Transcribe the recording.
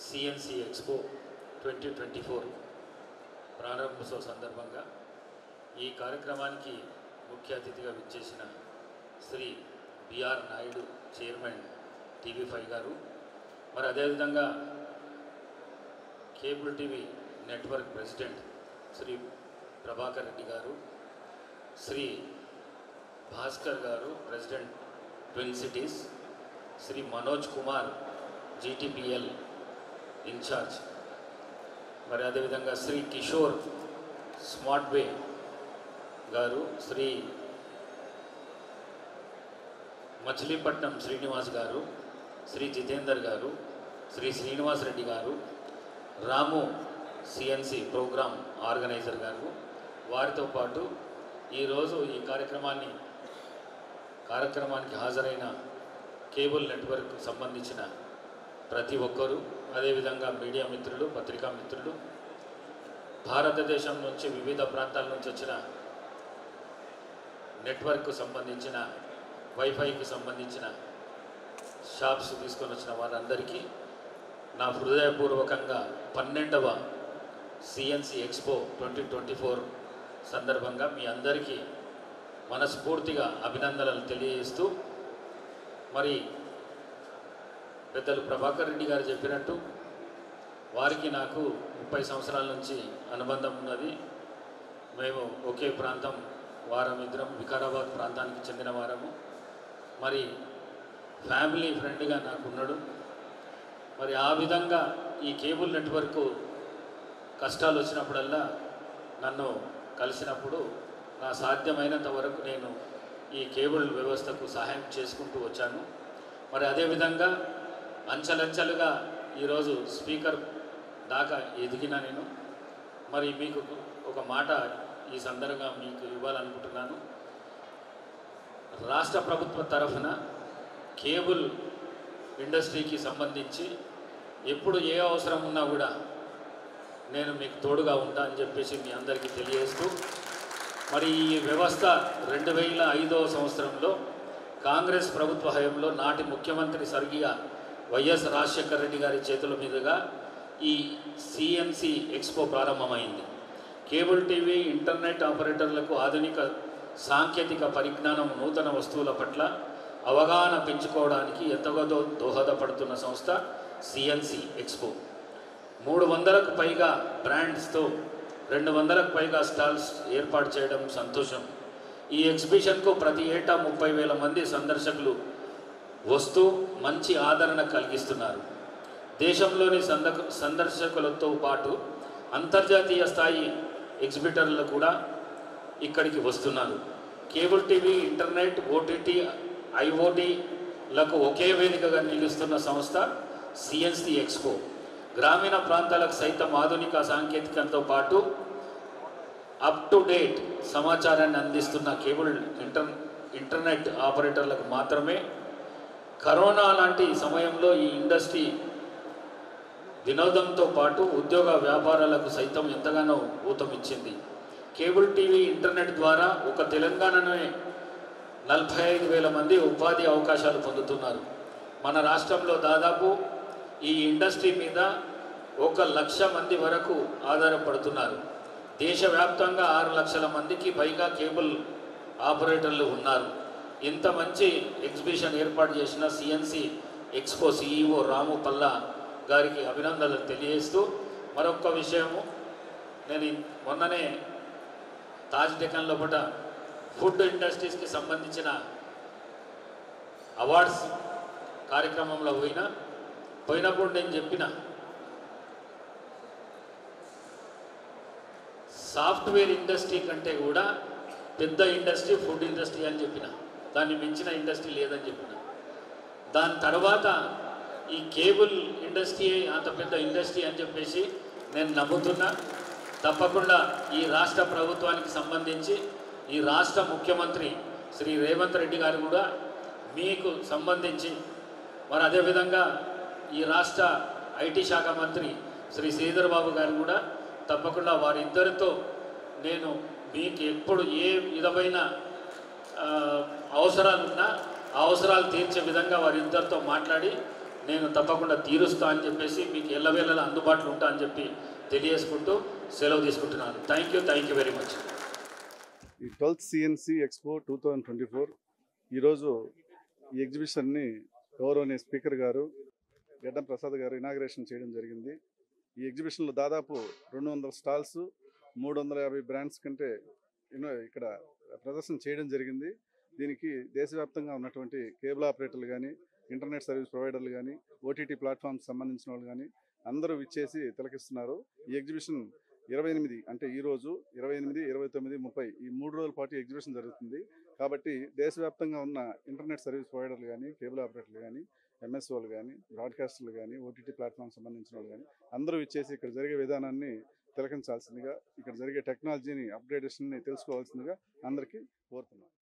CNC expo twenty twenty four ప్రారంభోత్సవ సందర్భంగా ఈ కార్యక్రమానికి ముఖ్య అతిథిగా విచ్చేసిన Shri BR Naidu chairman TV five గారు మరి అదేవిధంగా cable TV network president Shri Prabhakar Reddy గారు శ్రీ భాస్కర్ గారు president twin cities Shri Manoj Kumar GTPL in charge మరి అదేవిధంగా శ్రీ కిషోర్ స్మార్ట్ వే గారు శ్రీ మచిలీపట్నం శ్రీనివాస్ గారు శ్రీ జితేందర్ గారు శ్రీ శ్రీనివాస్ రెడ్డి గారు రాము సిఎన్సి ప్రోగ్రామ్ ఆర్గనైజర్ గారు వారితో పాటు ఈరోజు ఈ కార్యక్రమాన్ని కార్యక్రమానికి హాజరైన కేబుల్ నెట్వర్క్ సంబంధించిన ప్రతి ఒక్కరూ అదేవిధంగా మీడియా మిత్రులు పత్రికా మిత్రులు భారతదేశం నుంచి వివిధ ప్రాంతాల నుంచి వచ్చిన నెట్వర్క్ సంబంధించిన వైఫైకి సంబంధించిన షాప్స్ తీసుకొని వచ్చిన వారందరికీ నా హృదయపూర్వకంగా పన్నెండవ CNC expo twenty twenty four సందర్భంగా మీ అందరికీ మనస్ఫూర్తిగా అభినందనలు తెలియజేస్తూ మరి పెద్దలు ప్రభాకర్ రెడ్డి గారు చెప్పినట్టు వారికి నాకు ముప్పై సంవత్సరాల నుంచి అనుబంధం ఉన్నది మేము ఒకే ప్రాంతం వారం ఇద్దరం వికారాబాద్ ప్రాంతానికి చెందిన వారము మరి ఫ్యామిలీ ఫ్రెండ్గా నాకు ఉన్నాడు మరి ఆ విధంగా ఈ కేబుల్ నెట్వర్క్ కష్టాలు వచ్చినప్పుడల్లా నన్ను కలిసినప్పుడు నా సాధ్యమైనంత వరకు నేను ఈ కేబుల్ వ్యవస్థకు సహాయం చేసుకుంటూ వచ్చాను మరి అదేవిధంగా అంచెలంచెలుగా ఈరోజు స్పీకర్ దాకా ఎదిగిన నేను మరి మీకు ఒక మాట ఈ సందర్భంగా మీకు ఇవ్వాలనుకుంటున్నాను రాష్ట్ర ప్రభుత్వ తరఫున కేబుల్ ఇండస్ట్రీకి సంబంధించి ఎప్పుడు ఏ అవసరం ఉన్నా కూడా నేను మీకు తోడుగా ఉంటా అని చెప్పేసి మీ అందరికీ తెలియజేస్తూ మరి ఈ వ్యవస్థ రెండు వేల ఐదవ సంవత్సరంలో కాంగ్రెస్ ప్రభుత్వ హయంలో నాటి ముఖ్యమంత్రి స్వర్గీయ వైఎస్ రాజశేఖర రెడ్డి గారి చేతుల మీదుగా ఈ సిఎన్సి ఎక్స్పో ప్రారంభమైంది కేబుల్ టీవీ ఇంటర్నెట్ ఆపరేటర్లకు ఆధునిక సాంకేతిక పరిజ్ఞానం నూతన వస్తువుల పట్ల అవగాహన పెంచుకోవడానికి ఎంతగానో దోహదపడుతున్న సంస్థ సిఎన్సి ఎక్స్పో మూడు వందలకు పైగా బ్రాండ్స్తో రెండు వందలకు పైగా స్టాల్స్ ఏర్పాటు చేయడం సంతోషం ఈ ఎగ్జిబిషన్కు ప్రతి ఏటా ముప్పై వేల మంది సందర్శకులు వస్తూ మంచి ఆదరణ కలిగిస్తున్నారు దేశంలోని సంద సందర్శకులతో పాటు అంతర్జాతీయ స్థాయి ఎగ్జిబిటర్లు కూడా ఇక్కడికి వస్తున్నారు కేబుల్ టీవీ ఇంటర్నెట్ ఓటీటీ ఐఓటీలకు ఒకే వేదికగా నిలుస్తున్న సంస్థ సిఎన్సి ఎక్స్పో గ్రామీణ ప్రాంతాలకు సైతం ఆధునిక సాంకేతికంతో పాటు అప్ టు డేట్ సమాచారాన్ని అందిస్తున్న కేబుల్ ఇంటర్ ఇంటర్నెట్ ఆపరేటర్లకు మాత్రమే కరోనా లాంటి సమయంలో ఈ ఇండస్ట్రీ వినోదంతో పాటు ఉద్యోగ వ్యాపారాలకు సైతం ఎంతగానో ఊతమిచ్చింది కేబుల్ టీవీ ఇంటర్నెట్ ద్వారా ఒక తెలంగాణనే నలభై ఐదు వేల మంది ఉపాధి అవకాశాలు పొందుతున్నారు మన రాష్ట్రంలో దాదాపు ఈ ఇండస్ట్రీ మీద ఒక లక్ష మంది వరకు ఆధారపడుతున్నారు దేశవ్యాప్తంగా ఆరు లక్షల మందికి పైగా కేబుల్ ఆపరేటర్లు ఉన్నారు ఇంత మంచి ఎగ్జిబిషన్ ఏర్పాటు చేసిన CNC expo CEO Ramu Palla గారికి అభినందనలు తెలియజేస్తూ మరొక విషయము నేను ఈ- మొన్ననే తాజ్ డెకన్ లోపల ఫుడ్ ఇండస్ట్రీస్కి సంబంధించిన అవార్డ్స్ కార్యక్రమంలో పోయినా పోయినప్పుడు నేను చెప్పిన సాఫ్ట్వేర్ ఇండస్ట్రీ కంటే కూడా పెద్ద ఇండస్ట్రీ ఫుడ్ ఇండస్ట్రీ అని చెప్పిన దాన్ని మించిన ఇండస్ట్రీ లేదని చెప్పిన దాని తర్వాత ఈ కేబుల్ ఇండస్ట్రీ అంత పెద్ద ఇండస్ట్రీ అని చెప్పేసి నేను నమ్ముతున్నా తప్పకుండా ఈ రాష్ట్ర ప్రభుత్వానికి సంబంధించి ఈ రాష్ట్ర ముఖ్యమంత్రి శ్రీ రేవంత్ రెడ్డి గారు కూడా మీకు సంబంధించి మరి అదేవిధంగా ఈ రాష్ట్ర ఐటీ శాఖ మంత్రి శ్రీ శ్రీధర్ బాబు గారు కూడా తప్పకుండా వారిద్దరితో నేను మీకు ఎప్పుడు ఏ విధమైన ఆ, అవసరాలున్నా ఆ అవసరాలు తీర్చే విధంగా వారిద్దరితో మాట్లాడి నేను తప్పకుండా తీరుస్తా అని చెప్పేసి మీకు ఎల్లవేళలా అందుబాటులో ఉంటా అని చెప్పి తెలియజేసుకుంటూ సెలవు తీసుకుంటున్నాను thank you thank you very much ఈ twelfth CNC expo two thousand twenty four ఈరోజు ఈ ఎగ్జిబిషన్ని గౌరవనీయ స్పీకర్ గారు గడ్డం ప్రసాద్ గారు ఇనాగ్రేషన్ చేయడం జరిగింది ఈ ఎగ్జిబిషన్లో దాదాపు రెండు వందల స్టాల్స్ మూడు వందల యాభై బ్రాండ్స్ కంటే ఎన్నో ఇక్కడ ప్రదర్శన చేయడం జరిగింది దీనికి దేశవ్యాప్తంగా ఉన్నటువంటి కేబుల్ ఆపరేటర్లు కానీ ఇంటర్నెట్ సర్వీస్ ప్రొవైడర్లు కానీ ఓటీటీ ప్లాట్ఫామ్స్ సంబంధించిన వాళ్ళు కానీ అందరూ విచ్చేసి తిలకిస్తున్నారు ఈ ఎగ్జిబిషన్ ఇరవై ఎనిమిది అంటే ఈ రోజు ఇరవై ఎనిమిది ఇరవై తొమ్మిది ముప్పై ఈ మూడు రోజుల పాటు ఎగ్జిబిషన్ జరుగుతుంది కాబట్టి దేశవ్యాప్తంగా ఉన్న ఇంటర్నెట్ సర్వీస్ ప్రొవైడర్లు కానీ కేబుల్ ఆపరేటర్లు కానీ ఎంఎస్ఓలు కానీ బ్రాడ్కాస్టర్లు కానీ ఓటీటీ ప్లాట్ఫామ్ సంబంధించిన వాళ్ళు కానీ అందరూ ఇచ్చేసి ఇక్కడ జరిగే విధానాన్ని తిలకించాల్సిందిగా ఇక్కడ జరిగే టెక్నాలజీని అప్గ్రేడేషన్ని తెలుసుకోవాల్సిందిగా అందరికీ కోరుతున్నాను